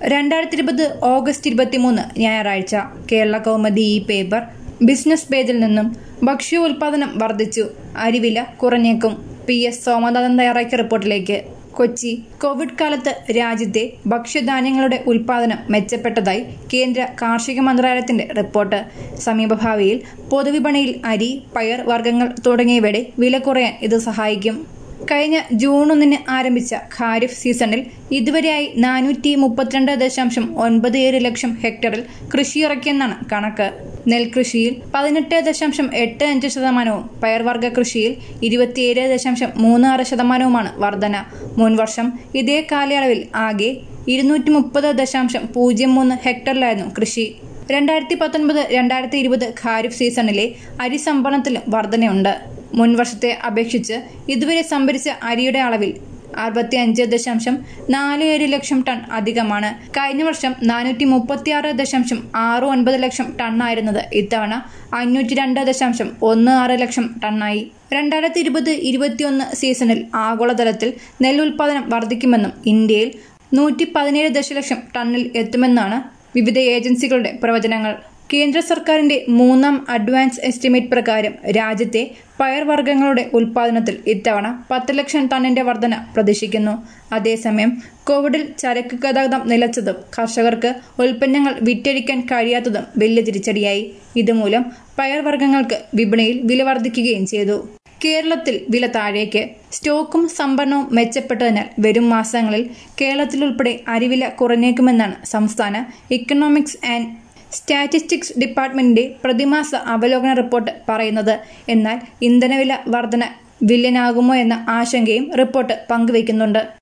രണ്ടായിരത്തി ഇരുപത് ഓഗസ്റ്റ് ഇരുപത്തിമൂന്ന് ഞായറാഴ്ച കേരള കൗമുദി ഈ പേപ്പർ ബിസിനസ് പേജിൽ നിന്നും ഭക്ഷ്യോൽപാദനം വർദ്ധിച്ചു അരിവില കുറഞ്ഞേക്കും പി എസ് സോമനാഥൻ തയ്യാറാക്കിയ റിപ്പോർട്ടിലേക്ക് കൊച്ചി കോവിഡ് കാലത്ത് രാജ്യത്തെ ഭക്ഷ്യധാന്യങ്ങളുടെ ഉൽപാദനം മെച്ചപ്പെട്ടതായി കേന്ദ്ര കാർഷിക മന്ത്രാലയത്തിന്റെ റിപ്പോർട്ട് സമീപഭാവിയിൽ പൊതുവിപണിയിൽ അരി പയർ വർഗ്ഗങ്ങൾ തുടങ്ങിയവയുടെ വില കുറയാൻ ഇത് സഹായിക്കും കഴിഞ്ഞ ജൂൺ ഒന്നിന് ആരംഭിച്ച ഖാരിഫ് സീസണിൽ ഇതുവരെയായി നാനൂറ്റി മുപ്പത്തിരണ്ട് ദശാംശം ഒൻപത് ഏഴ് ലക്ഷം ഹെക്ടറിൽ കൃഷിയിറക്കിയെന്നാണ് കണക്ക് നെൽകൃഷിയിൽ പതിനെട്ട് ദശാംശം എട്ട് അഞ്ച് ശതമാനവും പയർവർഗ്ഗ കൃഷിയിൽ ഇരുപത്തിയേഴ് ദശാംശം മൂന്ന് ആറ് ശതമാനവുമാണ് വർധന മുൻവർഷം ഇതേ കാലയളവിൽ ആകെ ഇരുന്നൂറ്റി മുപ്പത് ദശാംശം പൂജ്യം മൂന്ന് ഹെക്ടറിലായിരുന്നു കൃഷി രണ്ടായിരത്തി പത്തൊൻപത് രണ്ടായിരത്തി ഇരുപത് ഖാരിഫ് സീസണിലെ അരി സംഭരണത്തിലും വർധനയുണ്ട് മുൻവർഷത്തെ അപേക്ഷിച്ച് ഇതുവരെ സംഭരിച്ച അരിയുടെ അളവിൽ അറുപത്തി അഞ്ച് ദശാംശം നാല് ഏഴ് ലക്ഷം ടൺ അധികമാണ് കഴിഞ്ഞ വർഷം നാനൂറ്റി മുപ്പത്തിയാറ് ദശാംശം ആറ് ഒൻപത് ലക്ഷം ടണ്ണായിരുന്നത് ഇത്തവണ അഞ്ഞൂറ്റി രണ്ട് ദശാംശം ഒന്ന് ആറ് ലക്ഷം ടണ്ണായി രണ്ടായിരത്തി ഇരുപത് ഇരുപത്തിയൊന്ന് സീസണിൽ ആഗോളതലത്തിൽ നെല്ലുൽപാദനം വർദ്ധിക്കുമെന്നും ഇന്ത്യയിൽ നൂറ്റി പതിനേഴ് ദശലക്ഷം ടണ്ണിൽ എത്തുമെന്നാണ് വിവിധ ഏജൻസികളുടെ പ്രവചനങ്ങൾ കേന്ദ്ര സർക്കാരിന്റെ മൂന്നാം അഡ്വാൻസ് എസ്റ്റിമേറ്റ് പ്രകാരം രാജ്യത്തെ പയർവർഗ്ഗങ്ങളുടെ ഉൽപാദനത്തിൽ ഇത്തവണ പത്ത് ലക്ഷം ടണ്ണിന്റെ വർധന പ്രതീക്ഷിക്കുന്നു അതേസമയം കോവിഡിൽ ചരക്ക് ഗതാഗതം നിലച്ചതും കർഷകർക്ക് ഉൽപ്പന്നങ്ങൾ വിറ്റഴിക്കാൻ കഴിയാത്തതും വലിയ തിരിച്ചടിയായി ഇതുമൂലം പയർവർഗ്ഗങ്ങൾക്ക് വിപണിയിൽ വില വർദ്ധിക്കുകയും ചെയ്തു കേരളത്തിൽ വില താഴേക്ക് സ്റ്റോക്കും സംഭരണവും മെച്ചപ്പെട്ടതിനാൽ വരും മാസങ്ങളിൽ കേരളത്തിലുൾപ്പെടെ അരിവില കുറഞ്ഞേക്കുമെന്നാണ് സംസ്ഥാന ഇക്കണോമിക്സ് ആൻഡ് സ്റ്റാറ്റിസ്റ്റിക്സ് ഡിപ്പാർട്ട്മെന്റിന്റെ പ്രതിമാസ അവലോകന റിപ്പോർട്ട് പറയുന്നത് എന്നാൽ ഇന്ധനവില വർധന വില്ലനാകുമോ എന്ന ആശങ്കയും റിപ്പോർട്ട് പങ്കുവയ്ക്കുന്നുണ്ട്